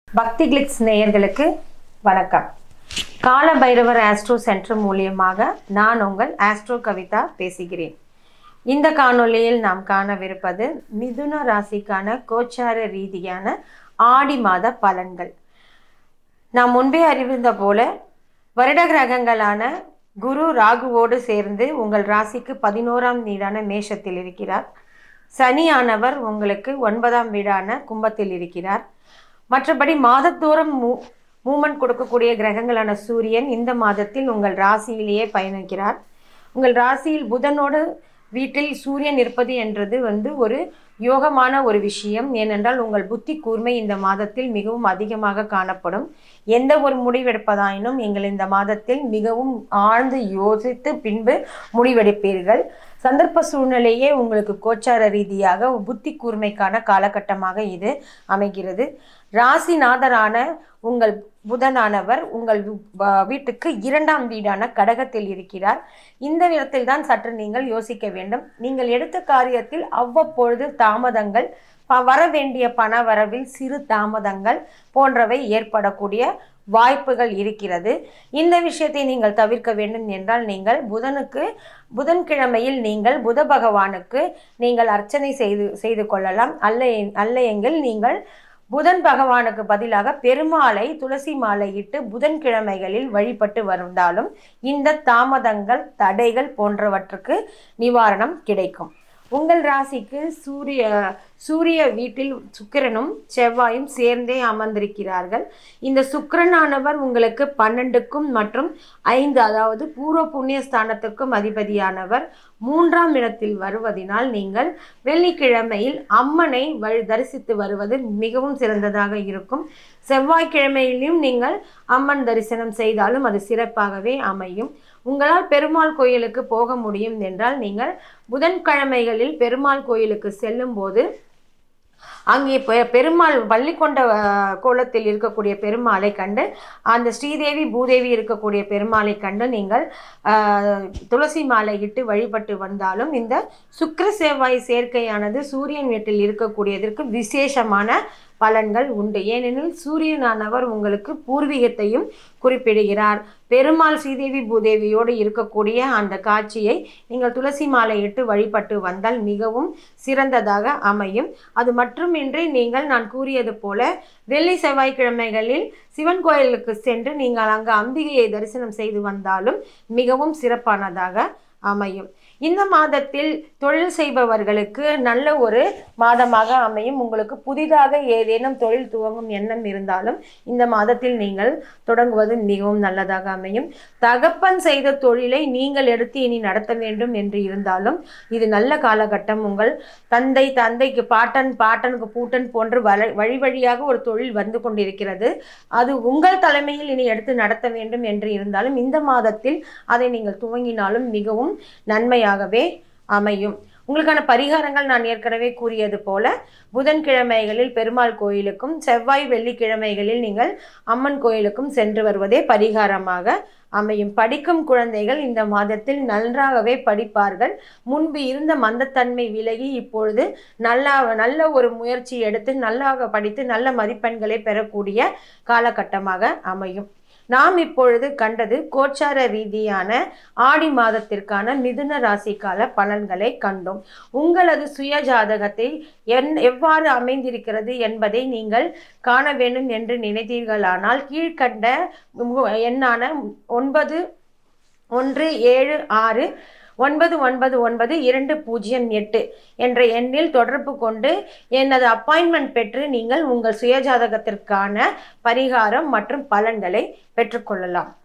பக்தி கிளிக்ஸ் நேயர்களுக்கு வணக்கம் கால பைரவர் ஆஸ்ட்ரோ சென்டர் மூலியமாக நான் உங்கள் ஆஸ்ட்ரோ கவிதா பேசுகிறேன் இந்த காணொளியில் நாம் காணவிருப்பது மிதுன ராசிக்கான கோச்சார ரீதியான ஆடி மாத பலன்கள் நாம் முன்பே அறிவிந்த போல வருட கிரகங்களான குரு ராகுவோடு சேர்ந்து உங்கள் ராசிக்கு பதினோராம் வீடான மேஷத்தில் இருக்கிறார் சனியானவர் உங்களுக்கு ஒன்பதாம் வீடான கும்பத்தில் இருக்கிறார் மற்றபடி மாதத்தோறும் மூ மூமெண்ட் கொடுக்கக்கூடிய கிரகங்களான சூரியன் இந்த மாதத்தில் உங்கள் ராசியிலேயே பயணிக்கிறார் உங்கள் ராசியில் புதனோடு வீட்டில் சூரியன் இருப்பது என்றது வந்து ஒரு யோகமான ஒரு விஷயம் ஏனென்றால் உங்கள் புத்தி கூர்மை இந்த மாதத்தில் மிகவும் அதிகமாக காணப்படும் எந்த ஒரு முடிவெடுப்பதாயினும் நீங்கள் இந்த மாதத்தில் மிகவும் ஆழ்ந்து யோசித்து பின்பு முடிவெடுப்பீர்கள் சந்தர்ப்ப சூழ்நிலையே உங்களுக்கு கோச்சார ரீதியாக புத்தி கூர்மைக்கான காலகட்டமாக இது அமைகிறது ராசிநாதரான உங்கள் புதனானவர் உங்கள் வ- வீட்டுக்கு இரண்டாம் வீடான கடகத்தில் இருக்கிறார் இந்த இடத்தில் தான் சற்று நீங்கள் யோசிக்க வேண்டும் நீங்கள் எடுத்த காரியத்தில் அவ்வப்பொழுது தாமதங்கள் ப- வர வேண்டிய பண வரவில் சிறு தாமதங்கள் போன்றவை ஏற்படக்கூடிய வாய்ப்புகள் இருக்கிறது இந்த விஷயத்தை நீங்கள் தவிர்க்க வேண்டும் என்றால் நீங்கள் புதனுக்கு புதன்கிழமையில் நீங்கள் புத பகவானுக்கு நீங்கள் அர்ச்சனை செய்து செய்து கொள்ளலாம் அல்ல அல்லையெங்கில் நீங்கள் புதன் பகவானுக்கு பதிலாக பெருமாளை துளசி மாலையிட்டு புதன்கிழமைகளில் வழிபட்டு வந்தாலும் இந்த தாமதங்கள் தடைகள் போன்றவற்றுக்கு நிவாரணம் கிடைக்கும் உங்கள் ராசிக்கு சூரிய சூரிய வீட்டில் சுக்கிரனும் செவ்வாயும் சேர்ந்தே அமர்ந்திருக்கிறார்கள் இந்த சுக்கிரனானவர் உங்களுக்கு பன்னெண்டுக்கும் மற்றும் ஐந்து அதாவது பூர்வ புண்ணிய ஸ்தானத்துக்கும் அதிபதியானவர் மூன்றாம் இடத்தில் வருவதினால் நீங்கள் வெள்ளிக்கிழமையில் அம்மனை வழி தரிசித்து வருவது மிகவும் சிறந்ததாக இருக்கும் செவ்வாய்க்கிழமையிலும் நீங்கள் அம்மன் தரிசனம் செய்தாலும் அது சிறப்பாகவே அமையும் உங்களால் பெருமாள் கோயிலுக்கு போக முடியும் என்றால் நீங்கள் புதன்கிழமைகளில் பெருமாள் கோயிலுக்கு செல்லும்போது அங்கே பெ- பெருமாள் பள்ளிக்கொண்ட அஹ், கோலத்தில் இருக்கக்கூடிய பெருமாளை கண்டு அந்த ஸ்ரீதேவி பூதேவி இருக்கக்கூடிய பெருமாளை கண்டு நீங்கள் அஹ், துளசி மாலை இட்டு வழிபட்டு வந்தாலும் இந்த சுக்கிர செவ்வாய் சேர்க்கையானது சூரியன் வீட்டில் இருக்கக்கூடியதற்கு விசேஷமான பலன்கள் உண்டு ஏனெனில் சூரியனானவர் உங்களுக்கு பூர்வீகத்தையும் குறிப்பிடுகிறார் பெருமாள் ஸ்ரீதேவி பூதேவியோடு இருக்கக்கூடிய அந்த காட்சியை நீங்கள் துளசி மாலை இட்டு வழிபட்டு வந்தால் மிகவும் சிறந்ததாக அமையும் அது மட்டுமின்றி நீங்கள் நான் கூறியது போல வெள்ளி செவ்வாய்க்கிழமைகளில் சிவன் கோயிலுக்கு சென்று நீங்கள் அங்கு அம்பிகையை தரிசனம் செய்து வந்தாலும் மிகவும் சிறப்பானதாக அமையும் இந்த மாதத்தில் தொழில் செய்பவர்களுக்கு நல்ல ஒரு மாதமாக அமையும் உங்களுக்கு புதிதாக ஏதேனும் தொழில் துவங்கும் எண்ணம் இருந்தாலும் இந்த மாதத்தில் நீங்கள் தொடங்குவது மிகவும் நல்லதாக அமையும் தகப்பன் செய்த தொழிலை நீங்கள் எடுத்து இனி நடத்த வேண்டும் என்று இருந்தாலும் இது நல்ல காலகட்டம் உங்கள் தந்தை தந்தைக்கு பாட்டன் பாட்டனுக்கு பூட்டன் போன்று வர வழி வழியாக ஒரு தொழில் வந்து கொண்டிருக்கிறது அது உங்கள் தலைமையில் இனி எடுத்து நடத்த வேண்டும் என்று இருந்தாலும் இந்த மாதத்தில் அதை நீங்கள் துவங்கினாலும் மிகவும் நன்மையாகவே அமையும் உங்களுக்கான பரிகாரங்கள் நான் ஏற்கனவே கூறியது போல புதன்கிழமைகளில் பெருமாள் கோயிலுக்கும் செவ்வாய் வெள்ளிக்கிழமைகளில் நீங்கள் அம்மன் கோயிலுக்கும் சென்று வருவதே பரிகாரமாக அமையும் படிக்கும் குழந்தைகள் இந்த மாதத்தில் நன்றாகவே படிப்பார்கள் முன்பு இருந்த மந்தத்தன்மை விலகி இப்பொழுது நல்லா நல்ல ஒரு முயற்சி எடுத்து நல்லாக படித்து நல்ல மதிப்பெண்களை பெறக்கூடிய காலகட்டமாக அமையும் நாம் இப்பொழுது கண்டது கோச்சார ரீதியான ஆடி மாதத்திற்கான மிதுன ராசிக்கால பலன்களை கண்டோம் உங்களது சுய ஜாதகத்தை என் எவ்வாறு அமைந்திருக்கிறது என்பதை நீங்கள் காண வேண்டும் என்று நினைத்தீர்களானால் கீழ்கண்ட மு- எண்ணான ஒன்பது ஒன்று ஏழு ஆறு ஒன்பது ஒன்பது ஒன்பது இரண்டு பூஜ்ஜியம் எட்டு என்ற எண்ணில் தொடர்பு கொண்டு எனது அப்பாயின்மெண்ட் பெற்று நீங்கள் உங்கள் சுயஜாதகத்திற்கான பரிகாரம் மற்றும் பலன்களை பெற்றுக்கொள்ளலாம்